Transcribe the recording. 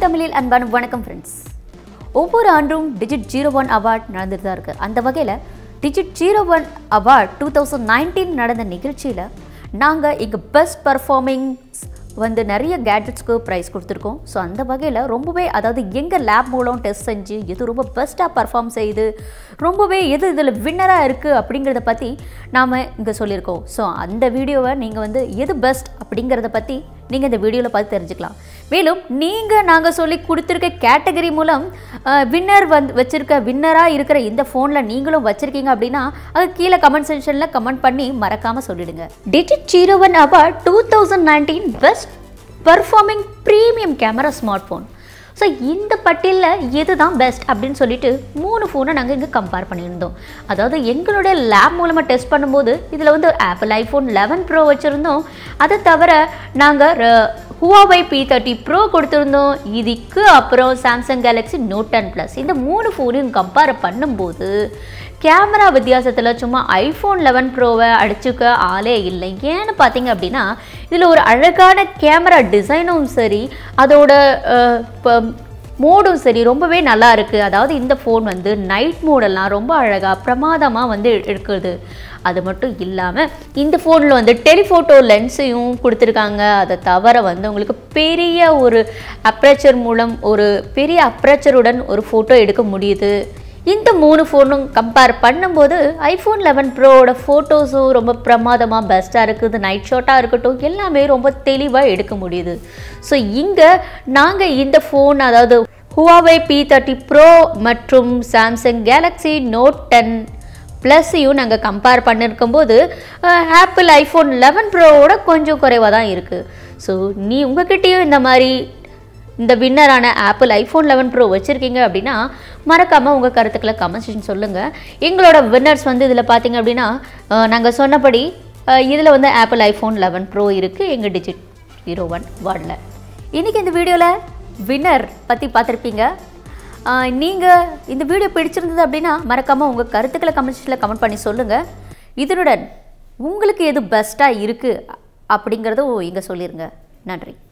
தமிழில் அன்பான வணக்கம் ஃப்ரெண்ட்ஸ் ஒவ்வொரு ஆண்டும் டிஜிட் ஜீரோ ஒன் அவார்ட் நடந்துட்டு தான் இருக்குது அந்த வகையில் digit zero one award two thousand nineteen நடந்த நிகழ்ச்சியில் நாங்கள் இங்கே பெஸ்ட் பர்ஃபார்மிங்ஸ் வந்து நிறைய கேட்ஜெட்ஸ்க்கு ப்ரைஸ் கொடுத்துருக்கோம் ஸோ அந்த வகையில் ரொம்பவே அதாவது எங்கள் லேப் மூலம் டெஸ்ட் செஞ்சு எது ரொம்ப பெஸ்ட்டாக பர்ஃபார்ம் செய்யுது ரொம்பவே எது இதில் வின்னராக இருக்குது அப்படிங்கிறத பற்றி நாம் இங்கே சொல்லியிருக்கோம் ஸோ அந்த வீடியோவை நீங்கள் வந்து எது பெஸ்ட் அப்படிங்கிறத பற்றி நீங்கள் இந்த வீடியோவில் பார்த்து தெரிஞ்சுக்கலாம் மேலும் நீங்கள் நாங்கள் சொல்லி கொடுத்துருக்க கேட்டகரி மூலம் வின்னர் வந்து வச்சுருக்க வின்னராக இருக்கிற இந்த ஃபோனில் நீங்களும் வச்சுருக்கீங்க அப்படின்னா அது கீழே கமெண்ட் செக்ஷனில் கமெண்ட் பண்ணி மறக்காமல் சொல்லிடுங்க digit zero one award two thousand nineteen best performing premium camera smartphone so இந்த பட்டியலில் எது தான் பெஸ்ட் அப்படின்னு சொல்லிட்டு மூணு ஃபோனை நாங்கள் இங்கே கம்பேர் பண்ணியிருந்தோம் அதாவது எங்களுடைய லேப் மூலமாக டெஸ்ட் பண்ணும்போது இதில் வந்து ஆப்பிள் ஐஃபோன் லெவன் ப்ரோ வச்சுருந்தோம் அதை தவிர நாங்கள் ஹுவாவை பி தேர்ட்டி ப்ரோ கொடுத்துருந்தோம் இதுக்கு அப்புறம் Samsung Galaxy Note ten plus இந்த மூணு ஃபோனையும் கம்பேர் பண்ணும்போது கேமரா வித்தியாசத்தில் சும்மா ஐஃபோன் லெவன் ப்ரோவை அடிச்சுக்க ஆளே இல்லை ஏன்னு பார்த்தீங்க அப்படின்னா இதில் ஒரு அழகான கேமரா டிசைனும் சரி அதோட அஹ், இப்போ மோடும் சரி ரொம்பவே நல்லா இருக்குது அதாவது இந்த ஃபோன் வந்து நைட் மோடெல்லாம் ரொம்ப அழகாக பிரமாதமாக வந்து எடு- எடுக்குது அது மட்டும் இல்லாமல் இந்த ஃபோனில் வந்து டெலிஃபோட்டோ லென்ஸையும் கொடுத்துருக்காங்க அதை தவிர வந்து உங்களுக்கு பெரிய ஒரு அப்ரேச்சர் மூலம் ஒரு பெரிய அப்ரேச்சருடன் ஒரு ஃபோட்டோ எடுக்க முடியுது இந்த மூணு ஃபோனும் கம்பேர் பண்ணும்போது ஐஃபோன் லெவன் ப்ரோவோட ஃபோட்டோஸும் ரொம்ப பிரமாதமாக பெஸ்ட்டாக இருக்குது நைட் ஷாட்டாக இருக்கட்டும் எல்லாமே ரொம்ப தெளிவாக எடுக்க முடியுது ஸோ இங்கே நாங்கள் இந்த ஃபோன் அதாவது ஹுவாவை பி தேர்ட்டி ப்ரோ மற்றும் சாம்சங் கேலக்ஸி நோட் டென் ப்ளஸ்ஸையும் நாங்கள் கம்பேர் பண்ணிருக்கும்போது ஆப்பிள் ஐஃபோன் லெவன் ப்ரோவோட கொஞ்சம் குறைவாக தான் இருக்குது ஸோ நீ உங்ககிட்டயும் இந்த மாதிரி இந்த வின்னரான ஆப்பிள் ஐஃபோன் லெவன் ப்ரோ வச்சுருக்கீங்க அப்படின்னா மறக்காமல் உங்கள் கருத்துக்களை கமெண்ட்ஸ் சொல்லுங்கள் எங்களோட வின்னர்ஸ் வந்து இதில் பார்த்தீங்க அப்படின்னா நாங்கள் சொன்னபடி இதில் வந்து ஆப்பிள் ஐஃபோன் லெவன் ப்ரோ இருக்குது எங்கள் டிஜிட் ஜீரோ ஒன் வார்டில் இன்றைக்கி இந்த வீடியோவில் வின்னர் பற்றி பார்த்துருப்பீங்க நீங்கள் இந்த வீடியோ பிடிச்சிருந்தது அப்படின்னா மறக்காமல் உங்கள் கருத்துக்களை கமெண்ட்ஸில் கமெண்ட் பண்ணி சொல்லுங்கள் இதனுடன் உங்களுக்கு எது பெஸ்ட்டாக இருக்குது அப்படிங்கிறதும் இங்கே சொல்லிடுங்க நன்றி